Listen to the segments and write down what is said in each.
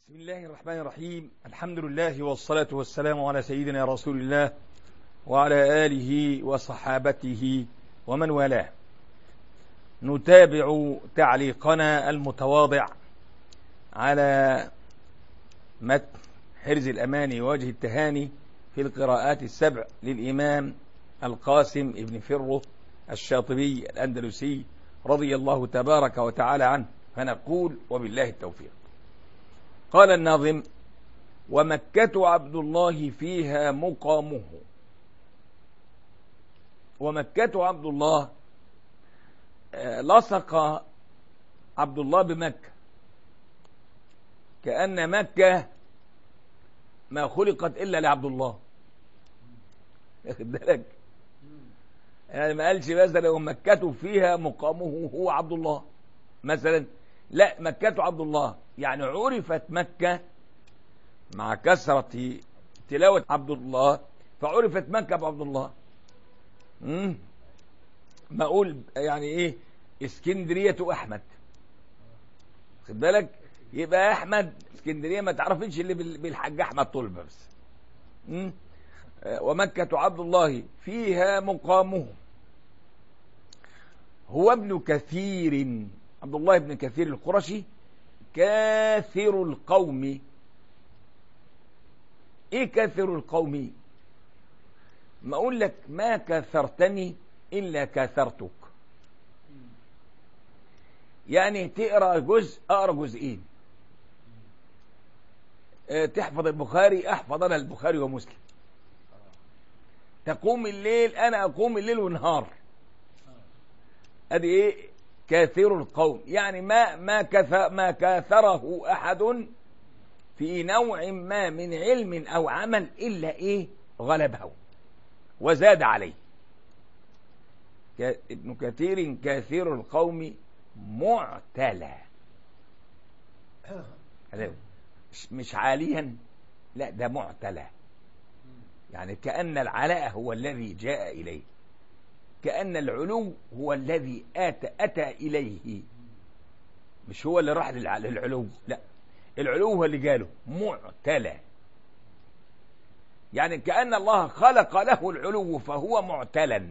بسم الله الرحمن الرحيم الحمد لله والصلاة والسلام على سيدنا رسول الله وعلى آله وصحابته ومن والاه نتابع تعليقنا المتواضع على متن حرز الأماني ووجه التهاني في القراءات السبع للإمام القاسم ابن فره الشاطبي الأندلسي رضي الله تبارك وتعالى عنه فنقول وبالله التوفيق قال الناظم ومكة عبد الله فيها مقامه ومكة عبد الله لصق عبد الله بمكة كأن مكة ما خلقت إلا لعبد الله ياخد بالك يعني ما قالش مثلا ومكة فيها مقامه هو عبد الله مثلا لا مكة عبد الله يعني عرفت مكة مع كثرة تلاوة عبد الله فعرفت مكة بعبد الله مم. ما أقول يعني إيه اسكندرية أحمد خد بالك يبقى أحمد اسكندرية ما تعرفش اللي بالحاج أحمد طلبة بس مم. ومكة عبد الله فيها مقامه هو ابن كثير عبد الله بن كثير القرشي كاثر القوم ايه كاثر القوم ما اقول لك ما كاثرتني الا كاثرتك يعني تقرا جزء اقرا جزئين أه تحفظ البخاري احفظ انا البخاري ومسلم تقوم الليل انا اقوم الليل والنهار ادي ايه كاثر القوم يعني ما ما كثر ما كاثره احد في نوع ما من علم او عمل الا ايه غلبه وزاد عليه ابن كثير كاثير القوم معتلى مش عاليا لا ده معتلى يعني كأن العلاء هو الذي جاء إليه كأن العلو هو الذي آتى أتى إليه مش هو اللي راح للعلو لا العلو هو اللي جاله معتلى يعني كأن الله خلق له العلو فهو معتلا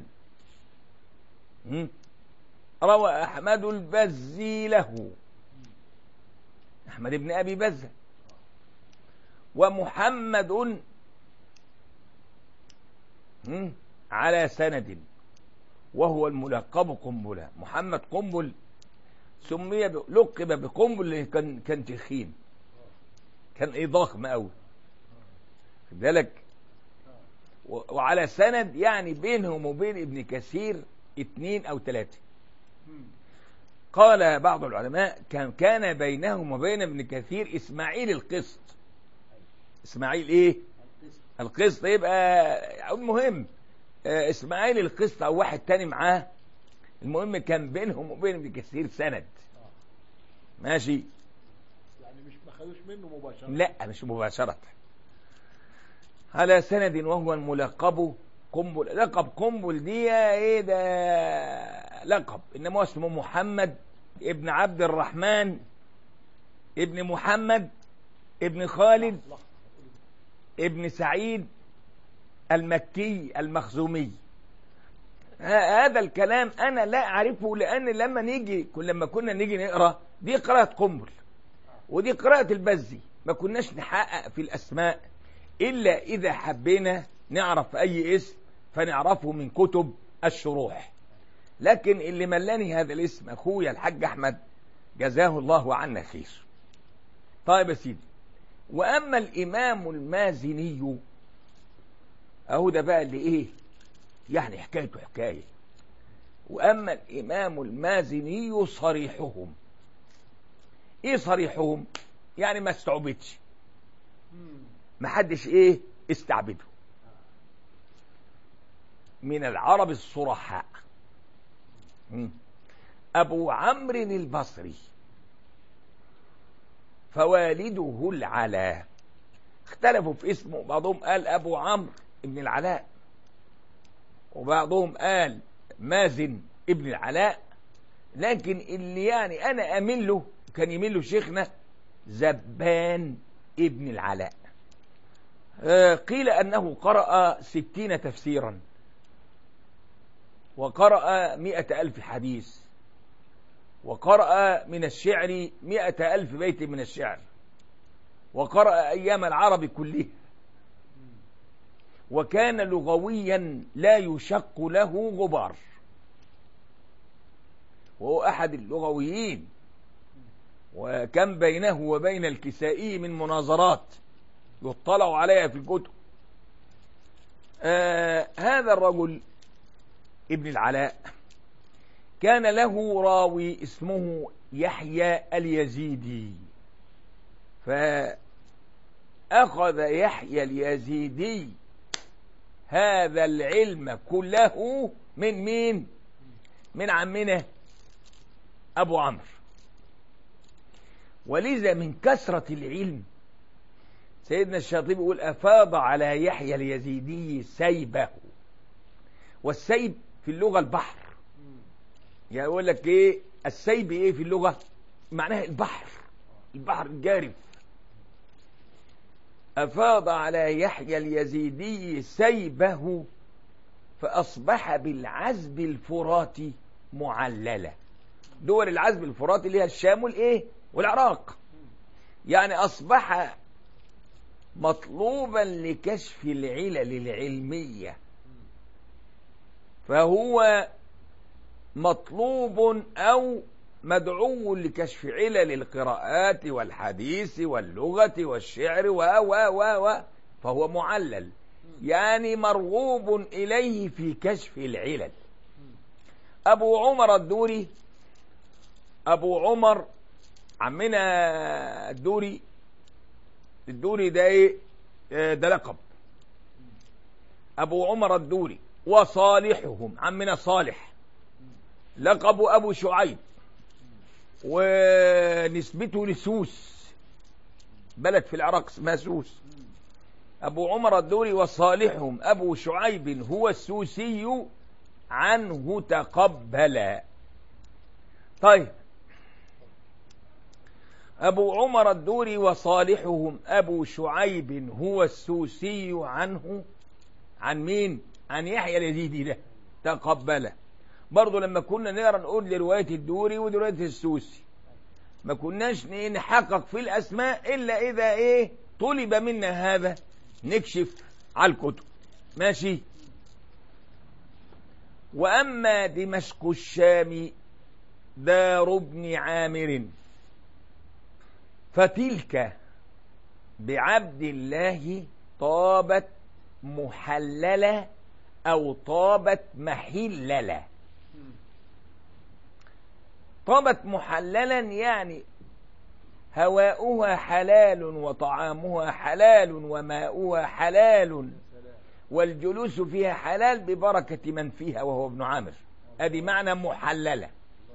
روى أحمد البزي له أحمد بن أبي بزة ومحمد على سند وهو الملقب قنبلة محمد قنبل سمي لقب بقنبل كان كان تخين كان ايه ضخم قوي خد بالك وعلى سند يعني بينهم وبين ابن كثير اتنين او ثلاثة قال بعض العلماء كان كان بينهم وبين ابن كثير اسماعيل القسط اسماعيل ايه القسط يبقى المهم اسماعيل القسط او واحد تاني معاه المهم كان بينهم وبين ابن كثير سند ماشي يعني مش ما خدوش منه مباشرة لا مش مباشرة على سند وهو الملقب قنبل لقب قنبل دي ايه ده لقب انما اسمه محمد ابن عبد الرحمن ابن محمد ابن خالد ابن سعيد المكي المخزومي هذا الكلام أنا لا أعرفه لأن لما نيجي لما كنا نيجي نقرأ دي قراءة قنبل ودي قراءة البزي ما كناش نحقق في الأسماء إلا إذا حبينا نعرف أي اسم فنعرفه من كتب الشروح لكن اللي ملاني هذا الاسم أخويا الحاج أحمد جزاه الله عنا خير طيب يا سيدي وأما الإمام المازني اهو ده بقى اللي ايه يعني حكايته حكاية واما الامام المازني صريحهم ايه صريحهم يعني ما استعبدش ما حدش ايه استعبده من العرب الصرحاء ابو عمرو البصري فوالده العلاء اختلفوا في اسمه بعضهم قال ابو عمرو ابن العلاء وبعضهم قال مازن ابن العلاء لكن اللي يعني انا اميل له كان يميل له شيخنا زبان ابن العلاء آه، قيل أنه قرأ ستين تفسيرا وقرأ مئة ألف حديث وقرأ من الشعر مئة ألف بيت من الشعر وقرأ أيام العرب كلها وكان لغويا لا يشق له غبار وهو أحد اللغويين وكم بينه وبين الكسائي من مناظرات يطلع عليها في الكتب آه هذا الرجل ابن العلاء كان له راوي اسمه يحيى اليزيدي فأخذ يحيى اليزيدي هذا العلم كله من مين من عمنا أبو عمرو ولذا من كثرة العلم سيدنا الشاطبي يقول أفاض على يحيى اليزيدي سيبه والسيب في اللغة البحر يعني يقول لك ايه السيب ايه في اللغة معناها البحر البحر الجارف أفاض على يحيى اليزيدي سيبه فأصبح بالعزب الفراتي معللة دول العزب الفراتي اللي هي الشام والايه والعراق يعني أصبح مطلوبا لكشف العلل العلمية فهو مطلوب أو مدعو لكشف علل القراءات والحديث واللغة والشعر و و و و فهو معلل يعني مرغوب إليه في كشف العلل أبو عمر الدوري أبو عمر عمنا الدوري الدوري ده ايه آه، ده لقب أبو عمر الدوري وصالحهم عمنا صالح لقب أبو شعيب ونسبته لسوس بلد في العراق اسمها سوس أبو عمر الدوري وصالحهم أبو شعيب هو السوسي عنه تقبل طيب أبو عمر الدوري وصالحهم أبو شعيب هو السوسي عنه عن مين؟ عن يحيى اليزيدي ده تقبله برضه لما كنا نقرا نقول لرواية الدوري ورواية السوسي ما كناش نحقق في الأسماء إلا إذا إيه طلب منا هذا نكشف على الكتب ماشي وأما دمشق الشام دار ابن عامر فتلك بعبد الله طابت محللة أو طابت محللة طابت محللا يعني هواؤها حلال وطعامها حلال وماؤها حلال والجلوس فيها حلال ببركة من فيها وهو ابن عامر هذه معنى محللة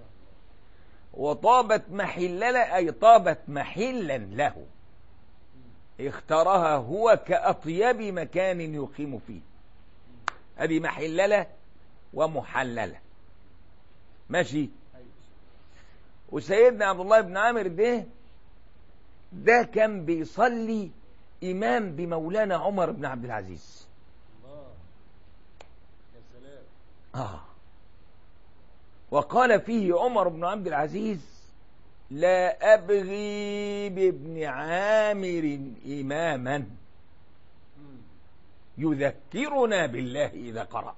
وطابت محللة أي طابت محلا له اختارها هو كأطيب مكان يقيم فيه هذه محللة ومحللة ماشي وسيدنا عبد الله بن عامر ده ده كان بيصلي إمام بمولانا عمر بن عبد العزيز الله يا سلام آه وقال فيه عمر بن عبد العزيز لا أبغي بابن عامر إماما مم. يذكرنا بالله إذا قرأ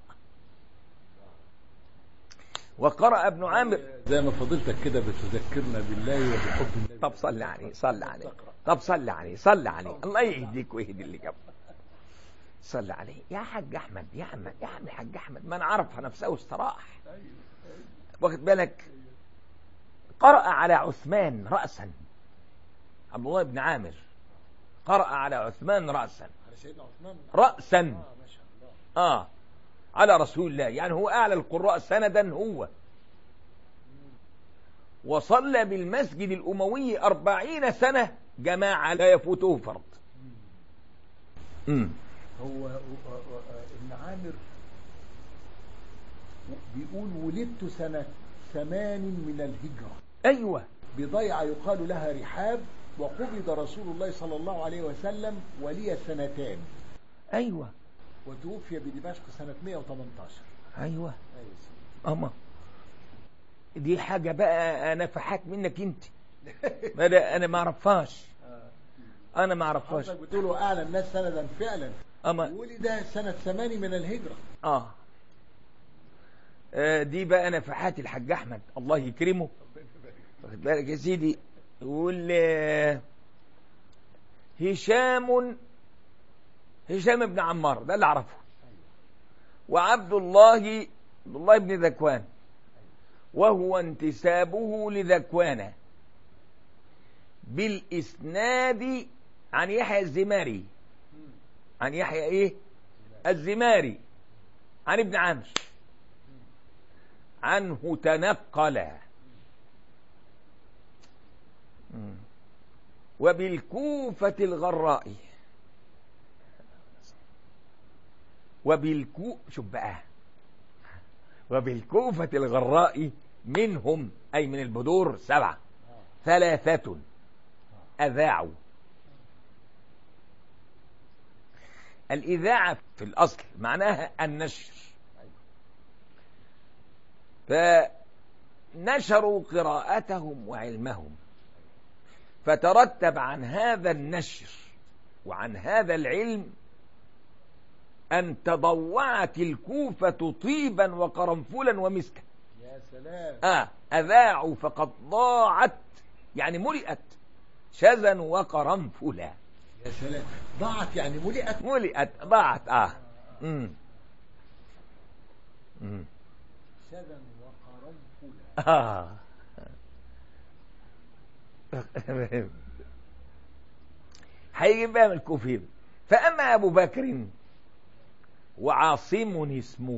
وقرأ ابن عامر زي ما فضيلتك كده بتذكرنا بالله وبحب النبي طب صل عليه صل عليه طب صل عليه صل عليه الله يهديك ويهدي اللي جنبك صل عليه يا حاج احمد يا احمد يا عم الحاج احمد من عرف نفسه واستراح أيوه أيوه واخد بالك قرأ على عثمان رأسا عبد الله بن عامر قرأ على عثمان رأسا على سيدنا عثمان رأسا اه ما شاء الله آه على رسول الله يعني هو أعلى القراء سندا هو وصلى بالمسجد الأموي أربعين سنة جماعة لا يفوته فرض مم. هو هو- هو- ابن عامر بيقول ولدت سنة ثمان من الهجرة أيوة بضيعة يقال لها رحاب وقبض رسول الله صلى الله عليه وسلم ولي سنتان ايوه وتوفي بدمشق سنة 118 ايوه أيوة. اما دي حاجة بقى نفحات منك انت ما ده انا ما اعرفهاش انا ما اعرفهاش حضرتك بتقولوا أعلى الناس سندا فعلا اما ولد سنة 8 من الهجرة اه آه، دي بقى نفحات الحاج احمد الله يكرمه واخد بالك يا سيدي يقول آه، هشام هشام بن عمار ده اللي اعرفه وعبد الله عبد الله بن ذكوان وهو انتسابه لذكوان بالاسناد عن يحيى الزماري عن يحيى ايه الزماري عن ابن عمرو عنه تنقل مم. وبالكوفة الغراء وبالكو شوف بقى وبالكوفة الغراء منهم أي من البدور سبعة ثلاثة أذاعوا الإذاعة في الأصل معناها النشر فنشروا قراءتهم وعلمهم فترتب عن هذا النشر وعن هذا العلم أن تضوعت الكوفة طيبا وقرنفلا ومسكا يا سلام آه أذاعوا فقد ضاعت يعني ملئت شذا وقرنفلا يا سلام ضاعت يعني ملئت ملئت ضاعت آه مم. مم. شذا وقرنفلا آه هيجيب بقى من الكوفيين فأما أبو بكر وعاصم اسمه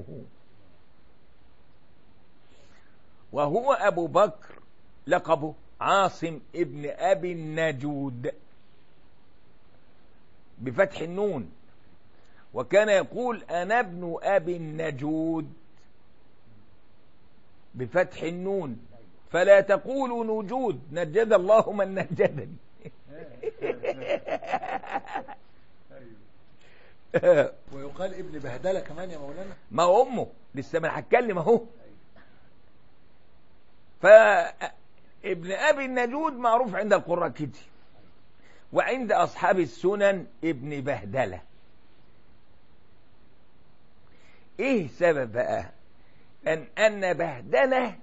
وهو أبو بكر لقبه عاصم ابن أبي النجود بفتح النون وكان يقول أنا ابن أبي النجود بفتح النون فلا تقولوا نجود نجد الله من نجدني ويقال ابن بهدلة كمان يا مولانا ما هو امه لسه ما هتكلم اهو فابن ابي النجود معروف عند القراء كده وعند اصحاب السنن ابن بهدله ايه سبب بقى ان ان بهدله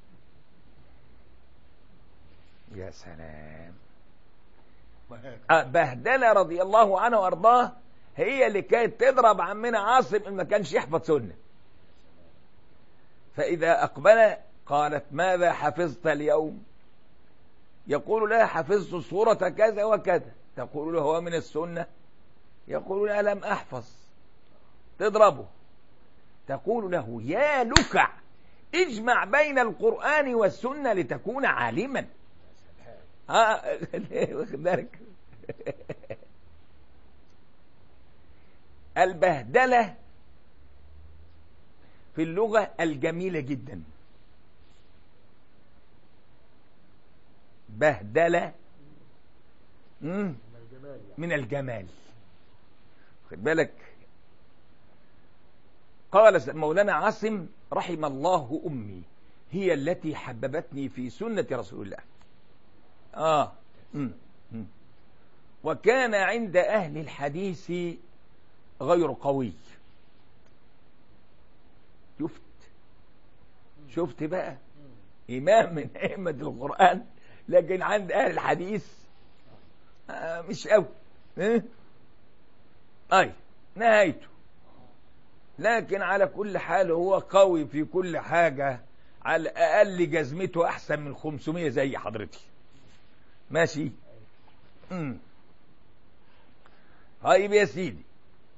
يا سلام آه، بهدله رضي الله عنه وارضاه هي اللي كانت تضرب عمنا عاصم ان ما كانش يحفظ سنه فاذا اقبل قالت ماذا حفظت اليوم يقول لها حفظت سوره كذا وكذا تقول له هو من السنه يقول لها لم احفظ تضربه تقول له يا لكع اجمع بين القران والسنه لتكون عالما اه واخد بالك البهدلة في اللغة الجميلة جدا بهدلة مم، من الجمال خد بالك قال مولانا عاصم رحم الله أمي هي التي حببتني في سنة رسول الله آه مم. مم. وكان عند أهل الحديث غير قوي شفت شفت بقى إمام من أئمة القرآن لكن عند أهل الحديث آه مش قوي إيه؟ أي نهايته لكن على كل حال هو قوي في كل حاجة على الأقل جزمته أحسن من 500 زي حضرتي ماشي امم طيب يا سيدي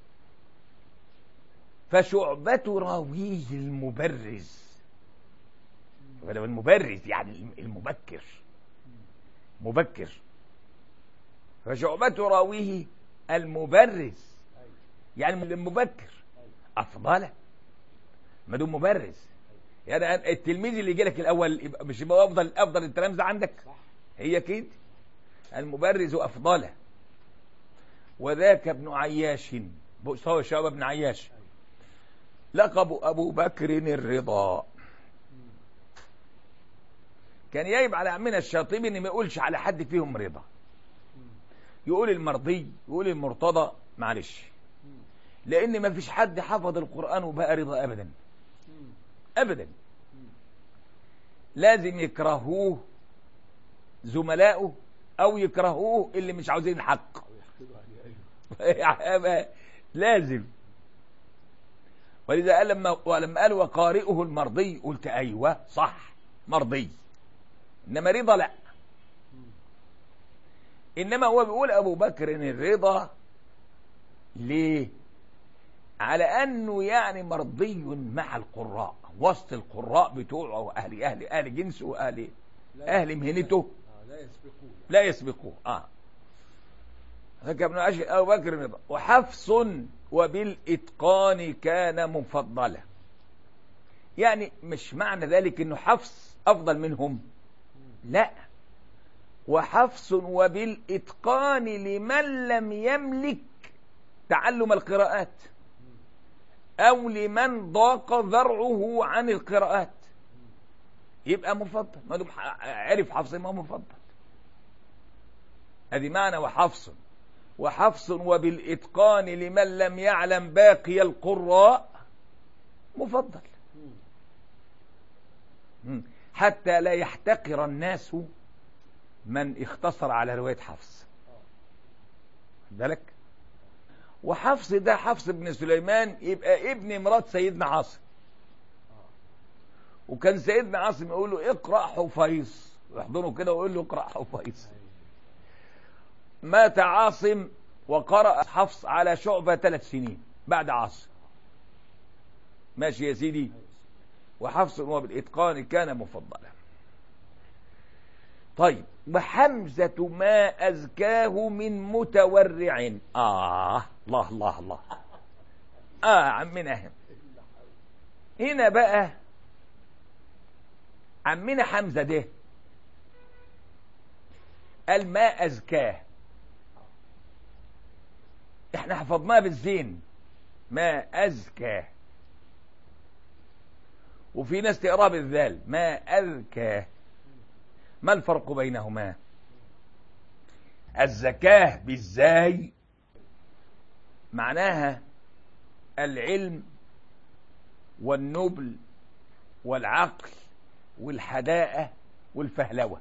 فشعبة راويه المبرز ولو المبرز يعني المبكر مبكر فشعبة راويه المبرز يعني المبكر أفضل ما دون مبرز يعني التلميذ اللي يجي لك الأول يبقى مش يبقى أفضل أفضل التلامذة عندك هي كده المبرز أفضله وذاك ابن عياش هو شعبة بن عياش لقب أبو بكر الرضا كان يجب على عمنا الشاطبي ان ما يقولش على حد فيهم رضا يقول المرضي يقول المرتضى معلش لان ما فيش حد حفظ القرآن وبقى رضا ابدا ابدا لازم يكرهوه زملائه او يكرهوه اللي مش عاوزين الحق لازم ولذا قال لما ولما قال وقارئه المرضي قلت ايوه صح مرضي انما رضا لا انما هو بيقول ابو بكر الرضا ليه على انه يعني مرضي مع القراء وسط القراء بتوعه اهل اهل اهل جنسه واهل اهل مهنته لا يسبقون لا يسبقوه اه هكا ابن عشر ابو بكر الرضا وحفص وبالاتقان كان مفضلا يعني مش معنى ذلك انه حفص افضل منهم لا وحفص وبالإتقان لمن لم يملك تعلم القراءات أو لمن ضاق ذرعه عن القراءات يبقى مفضل ما دام عرف حفص ما هو مفضل هذه معنى وحفص وحفص وبالإتقان لمن لم يعلم باقي القراء مفضل حتى لا يحتقر الناس من اختصر على رواية حفص بالك وحفص ده حفص بن سليمان يبقى ابن مرات سيدنا عاصم وكان سيدنا عاصم يقول له اقرأ حفيظ يحضنه كده ويقول له اقرأ حفيظ مات عاصم وقرأ حفص على شعبة ثلاث سنين بعد عاصم ماشي يا سيدي وحفص وبالإتقان كان مفضلا طيب وحمزة ما أزكاه من متورع آه الله الله الله آه عمنا هم هنا بقى عمنا حمزة ده قال ما أزكاه احنا حفظناه بالزين ما أزكاه وفي ناس تقراه بالذال ما أذكاه ما الفرق بينهما الزكاة بالزاي معناها العلم والنبل والعقل والحداءة والفهلوة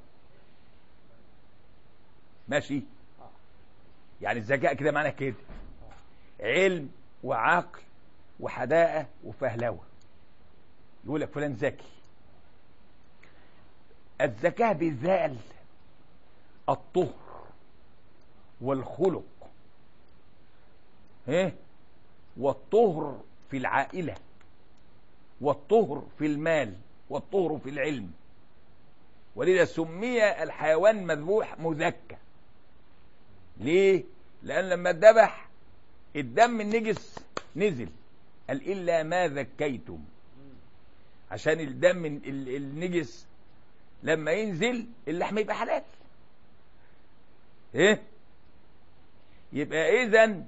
ماشي يعني الذكاء كده معناه كده علم وعقل وحداءة وفهلوة يقول لك فلان ذكي الزكاة بالذال الطهر والخلق ايه والطهر في العائلة والطهر في المال والطهر في العلم ولذا سمي الحيوان مذبوح مذكى ليه لأن لما اتذبح الدم النجس نزل قال إلا ما ذكيتم عشان الدم النجس لما ينزل اللحم يبقى حلال ايه يبقى اذا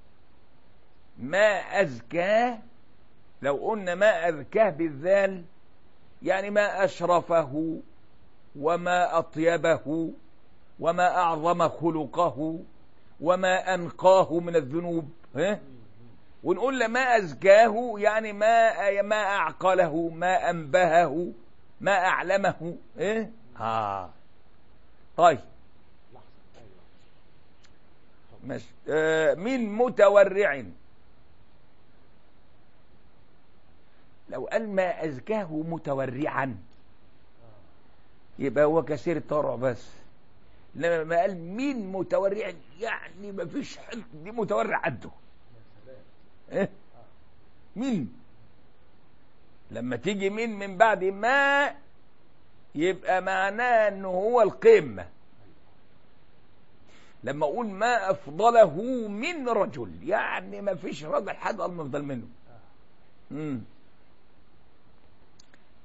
ما أزكاه لو قلنا ما أذكاه بالذال يعني ما أشرفه وما أطيبه وما أعظم خلقه وما أنقاه من الذنوب ها؟ ونقول ما أزكاه يعني ما ما أعقله ما أنبهه ما أعلمه إيه؟ آه. طيب ماشي آه من متورع لو قال ما أزكاه متورعا يبقى هو كثير التورع بس لما قال مين متورع يعني ما فيش حد دي متورع قده ايه مين لما تيجي مين من بعد ما يبقى معناه انه هو القمه لما اقول ما افضله من رجل يعني ما فيش راجل حد افضل منه مم.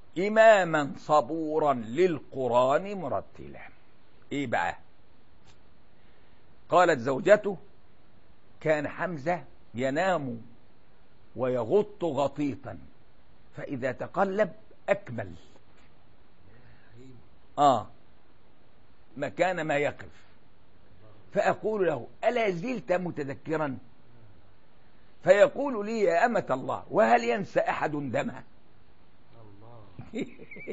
اماما صبورا للقران مرتلا ايه بقى قالت زوجته كان حمزة ينام ويغط غطيطا فإذا تقلب أكمل آه مكان ما يقف فأقول له ألا زلت متذكرا فيقول لي يا أمة الله وهل ينسى أحد دمها الله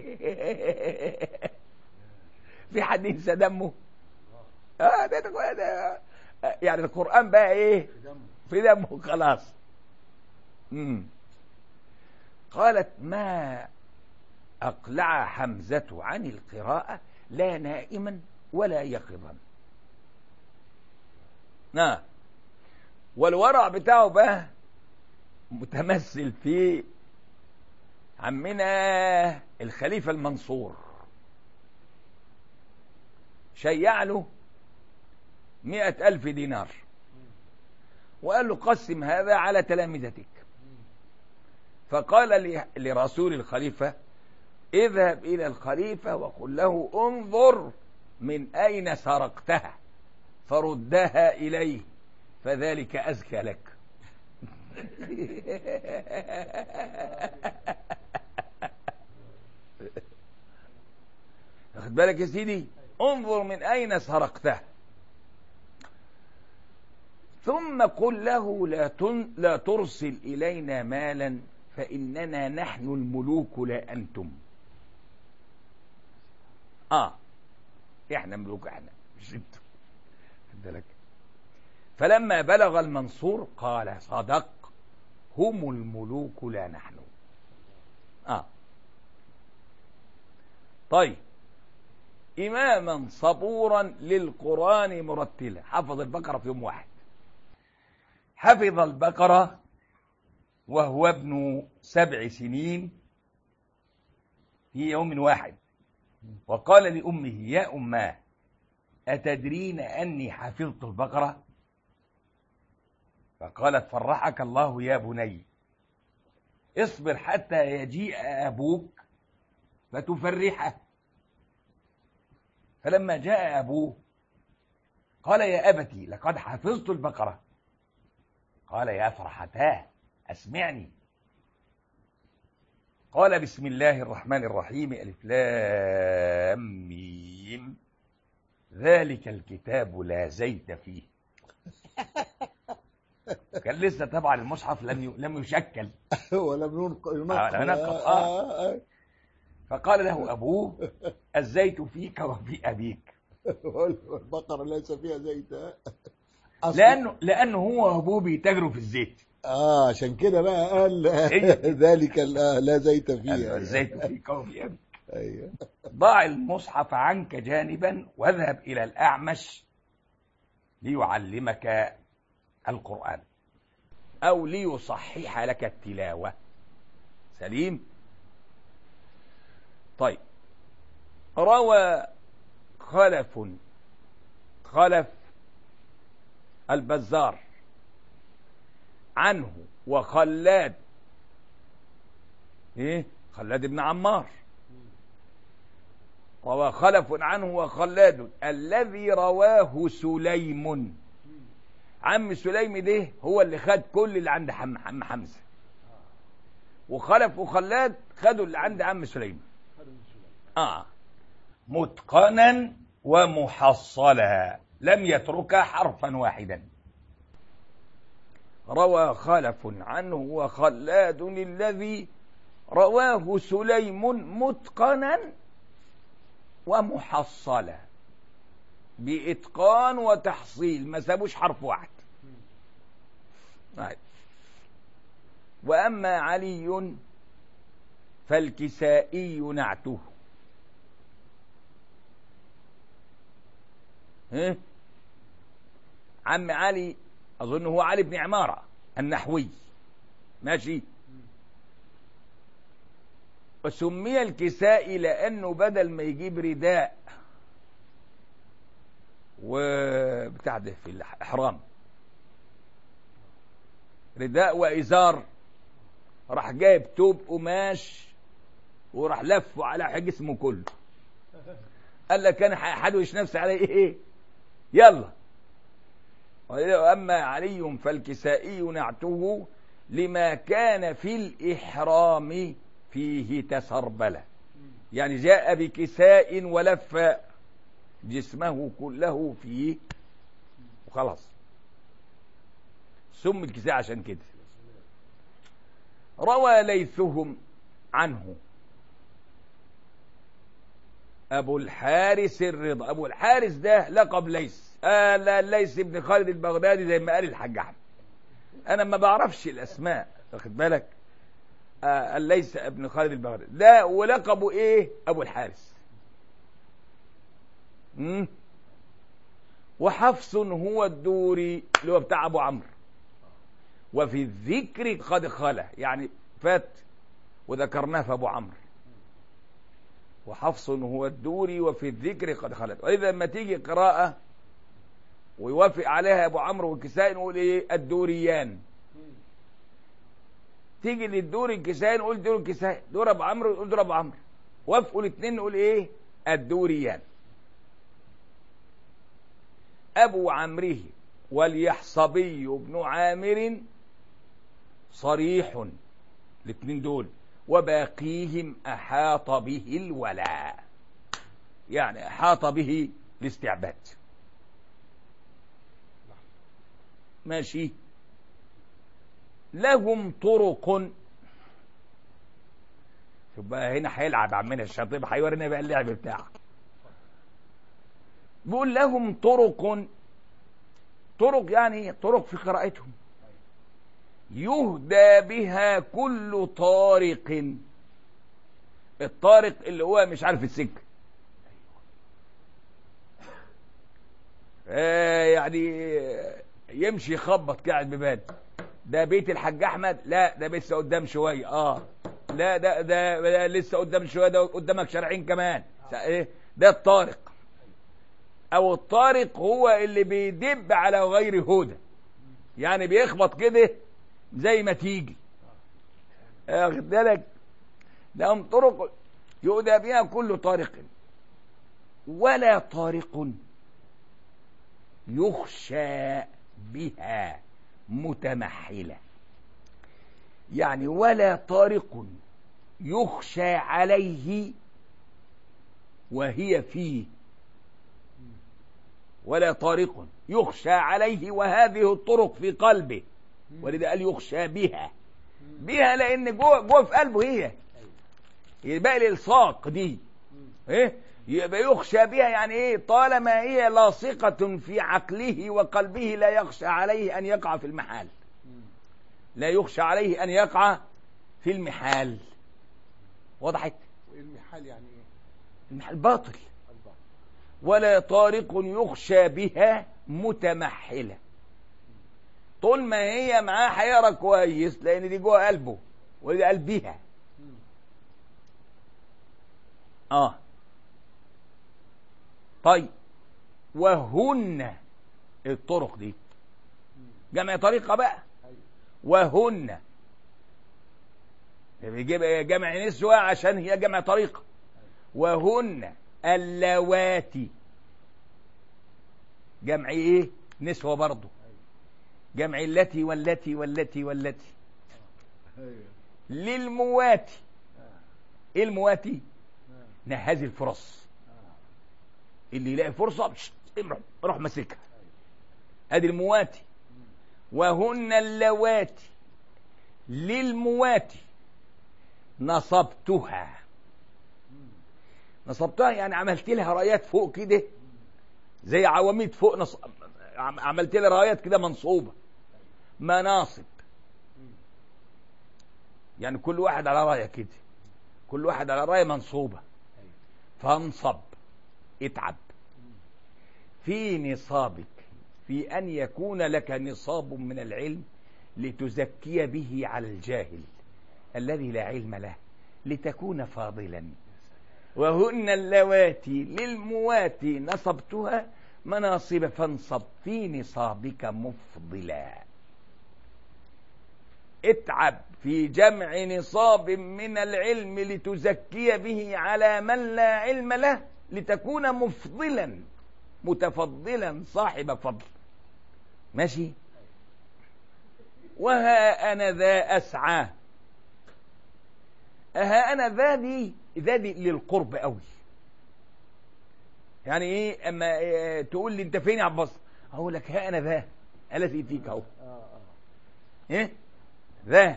في حد ينسى دمه آه ده, ده, ده يعني القرآن بقى ايه دمه في دمه خلاص مم. قالت ما أقلع حمزة عن القراءة لا نائما ولا يقظا نعم والورع بتاعه بقى متمثل في عمنا الخليفة المنصور شيع له مئة ألف دينار وقال له قسم هذا على تلامذتك فقال ل- لرسول الخليفة اذهب إلى الخليفة وقل له انظر من أين سرقتها فردها إليه فذلك أزكى لك واخد بالك يا سيدي انظر من أين سرقتها ثم قل له لا, تن لا ترسل إلينا مالا فإننا نحن الملوك لا أنتم آه إحنا ملوك إحنا مش أنتم خد بالك فلما بلغ المنصور قال صدق هم الملوك لا نحن آه طيب إماما صبورا للقرآن مرتلا حفظ البقرة في يوم واحد حفظ البقرة وهو ابن سبع سنين في يوم واحد وقال لأمه يا أماه أتدرين أني حفظت البقرة فقالت فرحك الله يا بني اصبر حتى يجيء أبوك فتفرحه فلما جاء أبوه قال يا أبتي لقد حفظت البقرة قال يا فرحتاه أسمعني قال بسم الله الرحمن الرحيم ألف لام ميم ذلك الكتاب لا زيت فيه كان لسه طبعا المصحف لم ي- لم يشكل ولم ينقل آه، لم ينقل، آه. فقال له أبوه الزيت فيك وفي أبيك البقرة ليس فيها زيت ها؟ أصل- لأنه لأنه هو وأبوه بيتاجروا في الزيت اه عشان كده بقى قال هي. ذلك لا لا زيت قال فيه له الزيت فيك وفي أبيك ايوه ضع المصحف عنك جانبا واذهب إلى الأعمش ليعلمك القرآن أو ليصحح لك التلاوة سليم طيب روى خلف خلف البزار عنه وخلاد ايه خلاد بن عمار روى خلف عنه وخلاد الذي رواه سليم عم سليم ده هو اللي خد كل اللي عند حم عم حمزه وخلف وخلاد خدوا اللي عند عم سليم اه متقنا ومحصلا لم يترك حرفا واحدا روى خلف عنه وخلاد الذي رواه سليم متقنا ومحصلا بإتقان وتحصيل ما سابوش حرف واحد طيب. وأما علي فالكسائي نعته ها؟ عم علي أظن هو علي بن عمارة النحوي ماشي وسمي الكسائي لأنه بدل ما يجيب رداء وبتاع ده في الإحرام رداء وإزار راح جايب توب قماش وراح لفه على جسمه كله قال لك انا هحدوش نفسي على ايه يلا وأما علي فالكسائي نعته لما كان في الإحرام فيه تسربلة يعني جاء بكساء ولف جسمه كله فيه وخلاص سم الكساء عشان كده روى ليثهم عنه أبو الحارس الرضا أبو الحارس ده لقب ليس آه لا ليس بن خالد البغدادي زي ما قال الحاج أحمد أنا ما بعرفش الأسماء واخد بالك آه ليس ابن خالد البغدادي ده ولقبه إيه أبو الحارس مم. وحفص هو الدوري اللي هو بتاع أبو عمرو وفي الذكر قد خلا يعني فات وذكرناه في أبو عمرو وحفص هو الدوري وفي الذكر قد خلت وإذا لما تيجي قراءة ويوافق عليها أبو عمرو والكسائي نقول إيه الدوريان تيجي للدوري الكسائي نقول دور الكسائي دور أبو عمرو نقول دور أبو عمرو وافقوا الاثنين نقول إيه الدوريان أبو عمره واليحصبي بن عامر صريح الاثنين دول وباقيهم أحاط به الولاء يعني أحاط به الاستعباد ماشي لهم طرق شوف بقى هنا هيلعب عمنا الشاطب هيورينا بقى اللعب بتاعه بيقول لهم طرق طرق يعني طرق في قراءتهم يهدى بها كل طارق الطارق اللي هو مش عارف السكة آه يعني يمشي يخبط قاعد ببال ده بيت الحاج احمد لا ده لسه قدام شويه اه لا ده ده, ده لسه قدام شويه ده قدامك شارعين كمان ايه ده الطارق او الطارق هو اللي بيدب على غير هدى يعني بيخبط كده زي ما تيجي واخد بالك لهم طرق يؤدى بها كل طارق ولا طارق يخشى بها متمحلة يعني ولا طارق يخشى عليه وهي فيه ولا طارق يخشى عليه وهذه الطرق في قلبه ولذا قال يخشى بها بها لان جوه جوه في قلبه هي يبقى الالصاق دي ايه يبقى يخشى بها يعني ايه طالما هي لاصقة في عقله وقلبه لا يخشى عليه ان يقع في المحال لا يخشى عليه ان يقع في المحال وضحت المحال يعني ايه المحال باطل البعض ولا طارق يخشى بها متمحلة طول ما هي معاه هيقرا كويس لان دي جوه قلبه ودي قلبها اه طيب وهن الطرق دي جمع طريقة بقى ايوه وهن بيجيب جمع نسوة عشان هي جمع طريقة وهن اللواتي جمع ايه نسوة برضه جمع التي والتي والتي والتي ايوه للمواتي آه. ايه المواتي آه. نهاز الفرص آه. اللي يلاقي فرصة بشت، روح روح ماسكها ادي المواتي وهن اللواتي للمواتي نصبتها نصبتها يعني عملت لها رايات فوق كده زي عواميد فوق نص... عم- عملت لها رايات كده منصوبة مناصب يعني كل واحد على رايه كده كل واحد على رايه منصوبة فانصب اتعب في نصابك في أن يكون لك نصاب من العلم لتزكي به على الجاهل الذي لا علم له لتكون فاضلا وهن اللواتي للمواتي نصبتها مناصب فانصب في نصابك مفضلا اتعب في جمع نصاب من العلم لتزكي به على من لا علم له لتكون مفضلا متفضلا صاحب فضل ماشي وها أنا ذا أسعى ها أنا ذا دي ذا دي للقرب قوي يعني ايه اما إيه تقول لي انت فين يا عباس اقول لك ها انا ذا الذي فيك اهو اه اه ايه ذا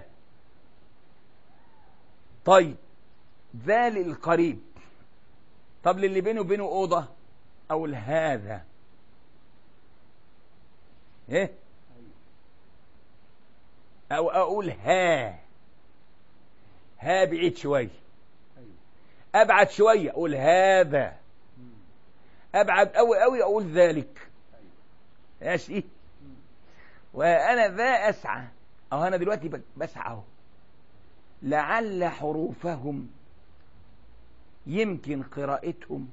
طيب ذا للقريب طب للي بينه وبينه اوضه اقول هذا ايه او اقول ها ها بعيد شويه ايوه ابعد شويه اقول هذا مم. ابعد قوي قوي اقول ذلك ايوه ماشي مم. وانا ذا اسعى اهو انا دلوقتي ب- بسعى اهو لعل حروفهم يمكن قراءتهم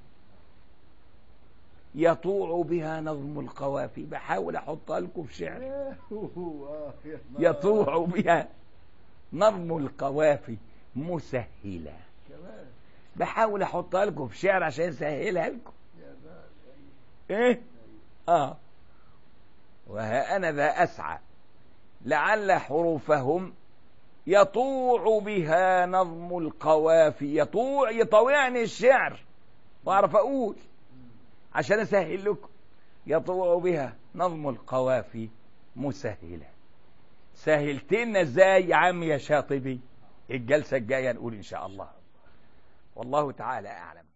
يطوع بها نظم القوافي بحاول احطها لكم في شعر آه، يا نهار. يطوع بها نظم القوافي مسهلة كمان بحاول احطها لكم في شعر عشان اسهلها لكم يا نهار. أيوة. ايه اه وها انا ذا اسعى لعل حروفهم يطوع بها نظم القوافي يطوع يطوعني الشعر واعرف اقول عشان اسهل لكم يطوع بها نظم القوافي مسهلة سهلت لنا ازاي يا عم يا شاطبي الجلسة الجاية نقول ان شاء الله والله تعالى اعلم